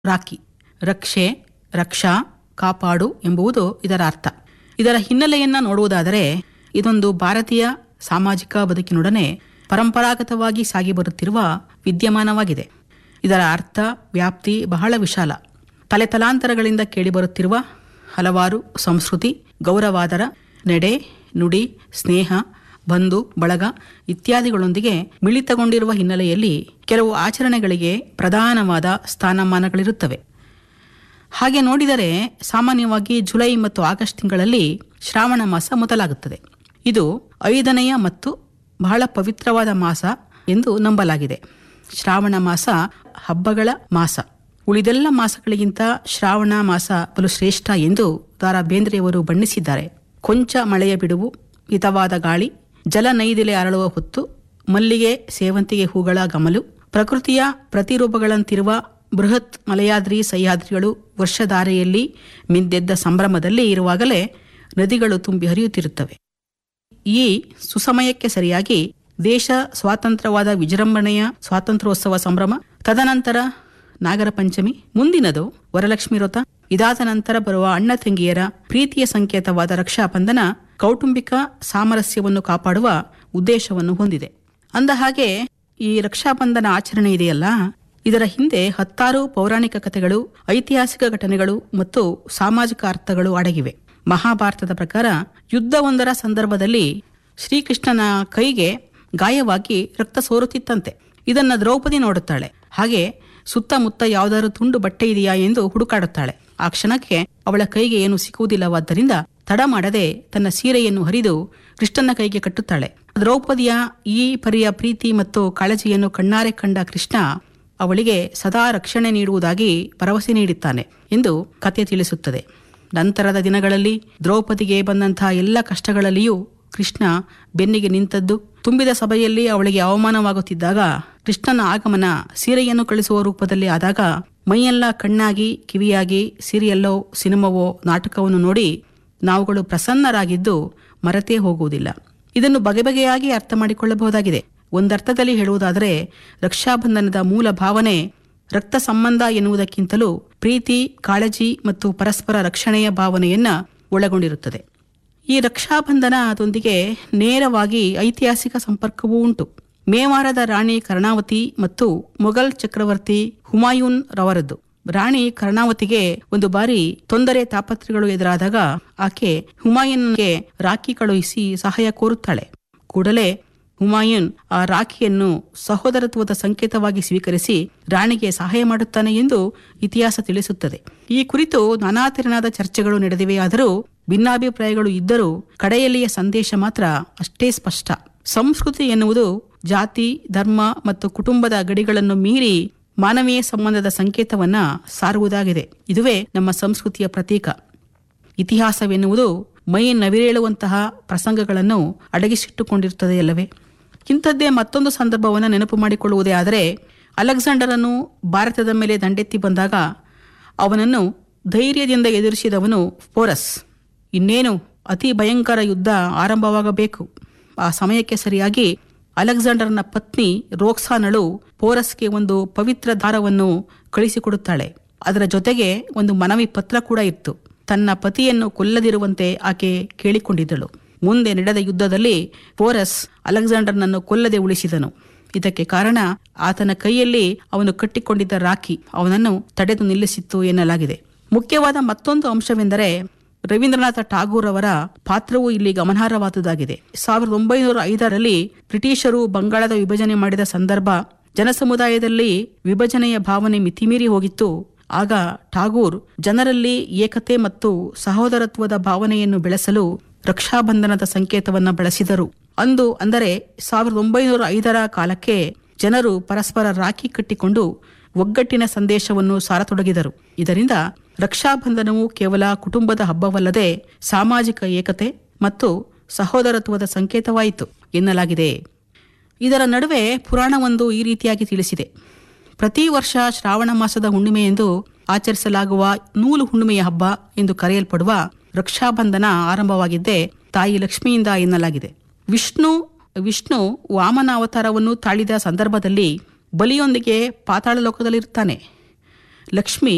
ರಾಖಿ ರಕ್ಷೆ ರಕ್ಷಾ ಕಾಪಾಡು ಎಂಬುದು ಇದರ ಅರ್ಥ ಇದರ ಹಿನ್ನೆಲೆಯನ್ನ ನೋಡುವುದಾದರೆ ಇದೊಂದು ಭಾರತೀಯ ಸಾಮಾಜಿಕ ಬದುಕಿನೊಡನೆ ಪರಂಪರಾಗತವಾಗಿ ಸಾಗಿ ಬರುತ್ತಿರುವ ವಿದ್ಯಮಾನವಾಗಿದೆ ಇದರ ಅರ್ಥ ವ್ಯಾಪ್ತಿ ಬಹಳ ವಿಶಾಲ ತಲೆತಲಾಂತರಗಳಿಂದ ಕೇಳಿಬರುತ್ತಿರುವ ಹಲವಾರು ಸಂಸ್ಕೃತಿ ಗೌರವಾದರ ನಡೆ ನುಡಿ ಸ್ನೇಹ ಬಂಧು ಬಳಗ ಇತ್ಯಾದಿಗಳೊಂದಿಗೆ ಮಿಳಿತಗೊಂಡಿರುವ ಹಿನ್ನೆಲೆಯಲ್ಲಿ ಕೆಲವು ಆಚರಣೆಗಳಿಗೆ ಪ್ರಧಾನವಾದ ಸ್ಥಾನಮಾನಗಳಿರುತ್ತವೆ ಹಾಗೆ ನೋಡಿದರೆ ಸಾಮಾನ್ಯವಾಗಿ ಜುಲೈ ಮತ್ತು ಆಗಸ್ಟ್ ತಿಂಗಳಲ್ಲಿ ಶ್ರಾವಣ ಮಾಸ ಮೊದಲಾಗುತ್ತದೆ ಇದು ಐದನೆಯ ಮತ್ತು ಬಹಳ ಪವಿತ್ರವಾದ ಮಾಸ ಎಂದು ನಂಬಲಾಗಿದೆ ಶ್ರಾವಣ ಮಾಸ ಹಬ್ಬಗಳ ಮಾಸ ಉಳಿದೆಲ್ಲ ಮಾಸಗಳಿಗಿಂತ ಶ್ರಾವಣ ಮಾಸ ಬಲು ಶ್ರೇಷ್ಠ ಎಂದು ದಾರಾ ಬೇಂದ್ರೆಯವರು ಬಣ್ಣಿಸಿದ್ದಾರೆ ಕೊಂಚ ಮಳೆಯ ಬಿಡುವು ಹಿತವಾದ ಗಾಳಿ ಜಲ ನೈದಿಲೆ ಅರಳುವ ಹೊತ್ತು ಮಲ್ಲಿಗೆ ಸೇವಂತಿಗೆ ಹೂಗಳ ಗಮಲು ಪ್ರಕೃತಿಯ ಪ್ರತಿರೂಪಗಳಂತಿರುವ ಬೃಹತ್ ಮಲಯಾದ್ರಿ ಸಹ್ಯಾದ್ರಿಗಳು ವರ್ಷಧಾರೆಯಲ್ಲಿ ಮಿಂದೆದ್ದ ಸಂಭ್ರಮದಲ್ಲಿ ಇರುವಾಗಲೇ ನದಿಗಳು ತುಂಬಿ ಹರಿಯುತ್ತಿರುತ್ತವೆ ಈ ಸುಸಮಯಕ್ಕೆ ಸರಿಯಾಗಿ ದೇಶ ಸ್ವಾತಂತ್ರ್ಯವಾದ ವಿಜೃಂಭಣೆಯ ಸ್ವಾತಂತ್ರ್ಯೋತ್ಸವ ಸಂಭ್ರಮ ತದನಂತರ ನಾಗರ ಪಂಚಮಿ ಮುಂದಿನದು ವರಲಕ್ಷ್ಮಿ ವ್ರತ ಇದಾದ ನಂತರ ಬರುವ ಅಣ್ಣ ತಂಗಿಯರ ಪ್ರೀತಿಯ ಸಂಕೇತವಾದ ರಕ್ಷಾಬಂಧನ ಕೌಟುಂಬಿಕ ಸಾಮರಸ್ಯವನ್ನು ಕಾಪಾಡುವ ಉದ್ದೇಶವನ್ನು ಹೊಂದಿದೆ ಅಂದ ಹಾಗೆ ಈ ರಕ್ಷಾಬಂಧನ ಆಚರಣೆ ಇದೆಯಲ್ಲ ಇದರ ಹಿಂದೆ ಹತ್ತಾರು ಪೌರಾಣಿಕ ಕಥೆಗಳು ಐತಿಹಾಸಿಕ ಘಟನೆಗಳು ಮತ್ತು ಸಾಮಾಜಿಕ ಅರ್ಥಗಳು ಅಡಗಿವೆ ಮಹಾಭಾರತದ ಪ್ರಕಾರ ಯುದ್ಧವೊಂದರ ಸಂದರ್ಭದಲ್ಲಿ ಶ್ರೀಕೃಷ್ಣನ ಕೈಗೆ ಗಾಯವಾಗಿ ರಕ್ತ ಸೋರುತ್ತಿತ್ತಂತೆ ಇದನ್ನ ದ್ರೌಪದಿ ನೋಡುತ್ತಾಳೆ ಹಾಗೆ ಸುತ್ತಮುತ್ತ ಯಾವುದಾದ್ರು ತುಂಡು ಬಟ್ಟೆ ಇದೆಯಾ ಎಂದು ಹುಡುಕಾಡುತ್ತಾಳೆ ಆ ಕ್ಷಣಕ್ಕೆ ಅವಳ ಕೈಗೆ ಏನು ಸಿಕ್ಕುವುದಿಲ್ಲವಾದ್ದರಿಂದ ತಡ ಮಾಡದೆ ತನ್ನ ಸೀರೆಯನ್ನು ಹರಿದು ಕೃಷ್ಣನ ಕೈಗೆ ಕಟ್ಟುತ್ತಾಳೆ ದ್ರೌಪದಿಯ ಈ ಪರಿಯ ಪ್ರೀತಿ ಮತ್ತು ಕಾಳಜಿಯನ್ನು ಕಣ್ಣಾರೆ ಕಂಡ ಕೃಷ್ಣ ಅವಳಿಗೆ ಸದಾ ರಕ್ಷಣೆ ನೀಡುವುದಾಗಿ ಭರವಸೆ ನೀಡುತ್ತಾನೆ ಎಂದು ಕತೆ ತಿಳಿಸುತ್ತದೆ ನಂತರದ ದಿನಗಳಲ್ಲಿ ದ್ರೌಪದಿಗೆ ಬಂದಂತಹ ಎಲ್ಲ ಕಷ್ಟಗಳಲ್ಲಿಯೂ ಕೃಷ್ಣ ಬೆನ್ನಿಗೆ ನಿಂತದ್ದು ತುಂಬಿದ ಸಭೆಯಲ್ಲಿ ಅವಳಿಗೆ ಅವಮಾನವಾಗುತ್ತಿದ್ದಾಗ ಕೃಷ್ಣನ ಆಗಮನ ಸೀರೆಯನ್ನು ಕಳಿಸುವ ರೂಪದಲ್ಲಿ ಆದಾಗ ಮೈಯೆಲ್ಲ ಕಣ್ಣಾಗಿ ಕಿವಿಯಾಗಿ ಸೀರಿಯಲ್ಲೋ ಸಿನಿಮಾವೋ ನಾಟಕವನ್ನು ನೋಡಿ ನಾವುಗಳು ಪ್ರಸನ್ನರಾಗಿದ್ದು ಮರೆತೇ ಹೋಗುವುದಿಲ್ಲ ಇದನ್ನು ಬಗೆ ಬಗೆಯಾಗಿ ಅರ್ಥ ಮಾಡಿಕೊಳ್ಳಬಹುದಾಗಿದೆ ಒಂದರ್ಥದಲ್ಲಿ ಹೇಳುವುದಾದರೆ ರಕ್ಷಾಬಂಧನದ ಮೂಲ ಭಾವನೆ ರಕ್ತ ಸಂಬಂಧ ಎನ್ನುವುದಕ್ಕಿಂತಲೂ ಪ್ರೀತಿ ಕಾಳಜಿ ಮತ್ತು ಪರಸ್ಪರ ರಕ್ಷಣೆಯ ಭಾವನೆಯನ್ನ ಒಳಗೊಂಡಿರುತ್ತದೆ ಈ ರಕ್ಷಾಬಂಧನದೊಂದಿಗೆ ನೇರವಾಗಿ ಐತಿಹಾಸಿಕ ಸಂಪರ್ಕವೂ ಉಂಟು ಮೇವಾರದ ರಾಣಿ ಕರ್ಣಾವತಿ ಮತ್ತು ಮೊಘಲ್ ಚಕ್ರವರ್ತಿ ಹುಮಾಯೂನ್ ರವರದ್ದು ರಾಣಿ ಕರ್ಣಾವತಿಗೆ ಒಂದು ಬಾರಿ ತೊಂದರೆ ತಾಪತ್ರೆಗಳು ಎದುರಾದಾಗ ಆಕೆ ಹುಮಾಯೂನ್ಗೆ ರಾಖಿ ಕಳುಹಿಸಿ ಸಹಾಯ ಕೋರುತ್ತಾಳೆ ಕೂಡಲೇ ಹುಮಾಯೂನ್ ಆ ರಾಖಿಯನ್ನು ಸಹೋದರತ್ವದ ಸಂಕೇತವಾಗಿ ಸ್ವೀಕರಿಸಿ ರಾಣಿಗೆ ಸಹಾಯ ಮಾಡುತ್ತಾನೆ ಎಂದು ಇತಿಹಾಸ ತಿಳಿಸುತ್ತದೆ ಈ ಕುರಿತು ನಾನಾ ತೆರನಾದ ಚರ್ಚೆಗಳು ನಡೆದಿವೆಯಾದರೂ ಭಿನ್ನಾಭಿಪ್ರಾಯಗಳು ಇದ್ದರೂ ಕಡೆಯಲ್ಲಿಯ ಸಂದೇಶ ಮಾತ್ರ ಅಷ್ಟೇ ಸ್ಪಷ್ಟ ಸಂಸ್ಕೃತಿ ಎನ್ನುವುದು ಜಾತಿ ಧರ್ಮ ಮತ್ತು ಕುಟುಂಬದ ಗಡಿಗಳನ್ನು ಮೀರಿ ಮಾನವೀಯ ಸಂಬಂಧದ ಸಂಕೇತವನ್ನ ಸಾರುವುದಾಗಿದೆ ಇದುವೇ ನಮ್ಮ ಸಂಸ್ಕೃತಿಯ ಪ್ರತೀಕ ಇತಿಹಾಸವೆನ್ನುವುದು ಮೈ ನವಿರೇಳುವಂತಹ ಪ್ರಸಂಗಗಳನ್ನು ಅಡಗಿಸಿಟ್ಟುಕೊಂಡಿರುತ್ತದೆ ಅಲ್ಲವೇ ಇಂಥದ್ದೇ ಮತ್ತೊಂದು ಸಂದರ್ಭವನ್ನು ನೆನಪು ಮಾಡಿಕೊಳ್ಳುವುದೇ ಆದರೆ ಅಲೆಕ್ಸಾಂಡರನ್ನು ಭಾರತದ ಮೇಲೆ ದಂಡೆತ್ತಿ ಬಂದಾಗ ಅವನನ್ನು ಧೈರ್ಯದಿಂದ ಎದುರಿಸಿದವನು ಪೋರಸ್ ಇನ್ನೇನು ಅತಿ ಭಯಂಕರ ಯುದ್ಧ ಆರಂಭವಾಗಬೇಕು ಆ ಸಮಯಕ್ಕೆ ಸರಿಯಾಗಿ ಅಲೆಕ್ಸಾಂಡರ್ನ ಪತ್ನಿ ರೋಕ್ಸಾನಳು ಪೋರಸ್ಗೆ ಒಂದು ಪವಿತ್ರ ದಾರವನ್ನು ಕಳಿಸಿಕೊಡುತ್ತಾಳೆ ಅದರ ಜೊತೆಗೆ ಒಂದು ಮನವಿ ಪತ್ರ ಕೂಡ ಇತ್ತು ತನ್ನ ಪತಿಯನ್ನು ಕೊಲ್ಲದಿರುವಂತೆ ಆಕೆ ಕೇಳಿಕೊಂಡಿದ್ದಳು ಮುಂದೆ ನಡೆದ ಯುದ್ಧದಲ್ಲಿ ಪೋರಸ್ ಅಲೆಕ್ಸಾಂಡರ್ನನ್ನು ಕೊಲ್ಲದೆ ಉಳಿಸಿದನು ಇದಕ್ಕೆ ಕಾರಣ ಆತನ ಕೈಯಲ್ಲಿ ಅವನು ಕಟ್ಟಿಕೊಂಡಿದ್ದ ರಾಖಿ ಅವನನ್ನು ತಡೆದು ನಿಲ್ಲಿಸಿತ್ತು ಎನ್ನಲಾಗಿದೆ ಮುಖ್ಯವಾದ ಮತ್ತೊಂದು ಅಂಶವೆಂದರೆ ರವೀಂದ್ರನಾಥ ಠಾಗೂರ್ ಅವರ ಪಾತ್ರವು ಇಲ್ಲಿ ಗಮನಾರ್ಹವಾದುದಾಗಿದೆ ಸಾವಿರದ ಒಂಬೈನೂರ ಐದರಲ್ಲಿ ಬ್ರಿಟಿಷರು ಬಂಗಾಳದ ವಿಭಜನೆ ಮಾಡಿದ ಸಂದರ್ಭ ಜನಸಮುದಾಯದಲ್ಲಿ ವಿಭಜನೆಯ ಭಾವನೆ ಮಿತಿಮೀರಿ ಹೋಗಿತ್ತು ಆಗ ಠಾಗೂರ್ ಜನರಲ್ಲಿ ಏಕತೆ ಮತ್ತು ಸಹೋದರತ್ವದ ಭಾವನೆಯನ್ನು ಬೆಳೆಸಲು ರಕ್ಷಾಬಂಧನದ ಸಂಕೇತವನ್ನ ಬಳಸಿದರು ಅಂದು ಅಂದರೆ ಸಾವಿರದ ಒಂಬೈನೂರ ಐದರ ಕಾಲಕ್ಕೆ ಜನರು ಪರಸ್ಪರ ರಾಖಿ ಕಟ್ಟಿಕೊಂಡು ಒಗ್ಗಟ್ಟಿನ ಸಂದೇಶವನ್ನು ಸಾರತೊಡಗಿದರು ಇದರಿಂದ ರಕ್ಷಾಬಂಧನವು ಕೇವಲ ಕುಟುಂಬದ ಹಬ್ಬವಲ್ಲದೆ ಸಾಮಾಜಿಕ ಏಕತೆ ಮತ್ತು ಸಹೋದರತ್ವದ ಸಂಕೇತವಾಯಿತು ಎನ್ನಲಾಗಿದೆ ಇದರ ನಡುವೆ ಪುರಾಣವೊಂದು ಈ ರೀತಿಯಾಗಿ ತಿಳಿಸಿದೆ ಪ್ರತಿ ವರ್ಷ ಶ್ರಾವಣ ಮಾಸದ ಹುಣ್ಣಿಮೆ ಎಂದು ಆಚರಿಸಲಾಗುವ ನೂಲು ಹುಣ್ಣಿಮೆಯ ಹಬ್ಬ ಎಂದು ಕರೆಯಲ್ಪಡುವ ರಕ್ಷಾಬಂಧನ ಆರಂಭವಾಗಿದ್ದೇ ತಾಯಿ ಲಕ್ಷ್ಮಿಯಿಂದ ಎನ್ನಲಾಗಿದೆ ವಿಷ್ಣು ವಿಷ್ಣು ವಾಮನ ಅವತಾರವನ್ನು ತಾಳಿದ ಸಂದರ್ಭದಲ್ಲಿ ಬಲಿಯೊಂದಿಗೆ ಪಾತಾಳ ಲೋಕದಲ್ಲಿರುತ್ತಾನೆ ಲಕ್ಷ್ಮಿ